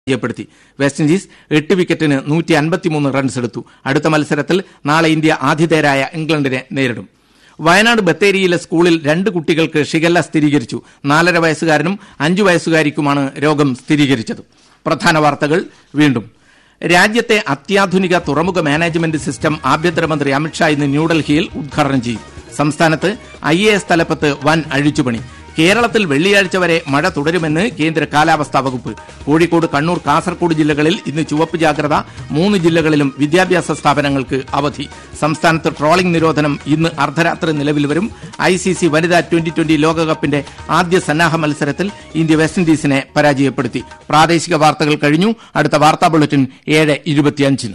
പരാജയപ്പെടുത്തി west Indies എട്ട് വിക്കറ്റിന് നൂറ്റി അൻപത്തിമൂന്ന് റൺസ് എടുത്തു അടുത്ത മത്സരത്തിൽ നാളെ ഇന്ത്യ ആതിഥേയരായ ഇംഗ്ലണ്ടിനെ നേരിടും വയനാട് ബത്തേരിയിലെ സ്കൂളിൽ രണ്ട് കുട്ടികൾക്ക് ഷിഗല്ല സ്ഥിരീകരിച്ചു നാലര വയസ്സുകാരനും അഞ്ചു വയസ്സുകാരിക്കുമാണ് രോഗം സ്ഥിരീകരിച്ചത് പ്രധാന വാർത്തകൾ വീണ്ടും രാജ്യത്തെ അത്യാധുനിക തുറമുഖ മാനേജ്മെന്റ് സിസ്റ്റം ആഭ്യന്തരമന്ത്രി അമിത്ഷാ ഇന്ന് ന്യൂഡൽഹിയിൽ ഉദ്ഘാടനം ചെയ്യും സംസ്ഥാനത്ത് ഐ എ എസ് തലപ്പത്ത് വൻ അഴിച്ചുപണി കേരളത്തിൽ വെള്ളിയാഴ്ച വരെ മഴ തുടരുമെന്ന് കേന്ദ്ര കാലാവസ്ഥാ വകുപ്പ് കോഴിക്കോട് കണ്ണൂർ കാസർഗോഡ് ജില്ലകളിൽ ഇന്ന് ചുവപ്പ് ജാഗ്രത മൂന്ന് ജില്ലകളിലും വിദ്യാഭ്യാസ സ്ഥാപനങ്ങൾക്ക് അവധി സംസ്ഥാനത്ത് ട്രോളിംഗ് നിരോധനം ഇന്ന് അർദ്ധരാത്രി നിലവിൽ വരും ഐ സി സി വനിതാ ട്വന്റി ട്വന്റി ലോകകപ്പിന്റെ ആദ്യ സന്നാഹ മത്സരത്തിൽ ഇന്ത്യ വെസ്റ്റ് ഇൻഡീസിനെ പരാജയപ്പെടുത്തി പ്രാദേശിക വാർത്തകൾ കഴിഞ്ഞു അടുത്ത വാർത്താ ബുള്ളറ്റിൻ ഏഴ് ഇരുപത്തിയഞ്ചിന്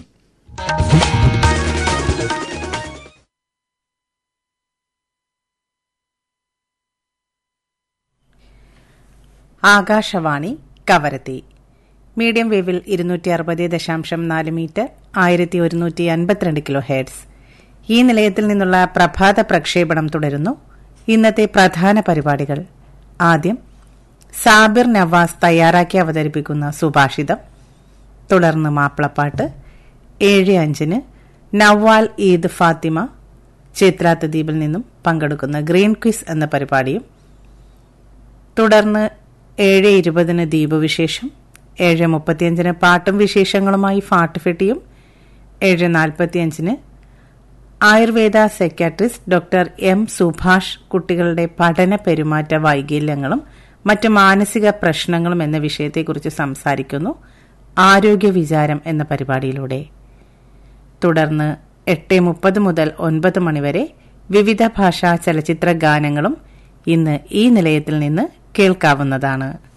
ആകാശവാണി കവരത്തി മീഡിയം വേവിൽ ഇരുന്നൂറ്റി അറുപത് ദശാംശം നാല് മീറ്റർ ആയിരത്തി ഒരുന്നൂറ്റി അൻപത്തിരണ്ട് കിലോ ഹെഡ്സ് ഈ നിലയത്തിൽ നിന്നുള്ള പ്രഭാത പ്രക്ഷേപണം തുടരുന്നു ഇന്നത്തെ പ്രധാന പരിപാടികൾ ആദ്യം സാബിർ നവാസ് തയ്യാറാക്കി അവതരിപ്പിക്കുന്ന സുഭാഷിതം തുടർന്ന് മാപ്പിളപ്പാട്ട് ഏഴ് അഞ്ചിന് നവാൽ ഈദ് ഫാത്തിമ ചിത്രാത്ത് ദ്വീപിൽ നിന്നും പങ്കെടുക്കുന്ന ഗ്രീൻ ക്വിസ് എന്ന പരിപാടിയും തുടർന്ന് ഏഴ് ഇരുപതിന് ദ്വീപ് വിശേഷം ഏഴ് മുപ്പത്തിയഞ്ചിന് പാട്ടും വിശേഷങ്ങളുമായി ഫാട്ടുഫെട്ടിയും ഏഴ് നാൽപ്പത്തിയഞ്ചിന് Ayurveda secretariat doctor M Subhash കുട്ടികളുടെ പഠന പെരുമാറ്റ വൈകല്യങ്ങളും മറ്റ് മാനസിക പ്രശ്നങ്ങളും എന്ന വിഷയത്തെക്കുറിച്ച് സംസാരിക്കുന്നു ആരോഗ്യ വിചാരം എന്ന പരിപാടിയിലൂടെ തുടർന്ന് എട്ട് മുപ്പത് മുതൽ ഒൻപത് മണിവരെ വിവിധ ഭാഷാ ചലച്ചിത്ര ഗാനങ്ങളും ഇന്ന് ഈ നിലയത്തിൽ നിന്ന് കേൾക്കാവുന്നതാണ്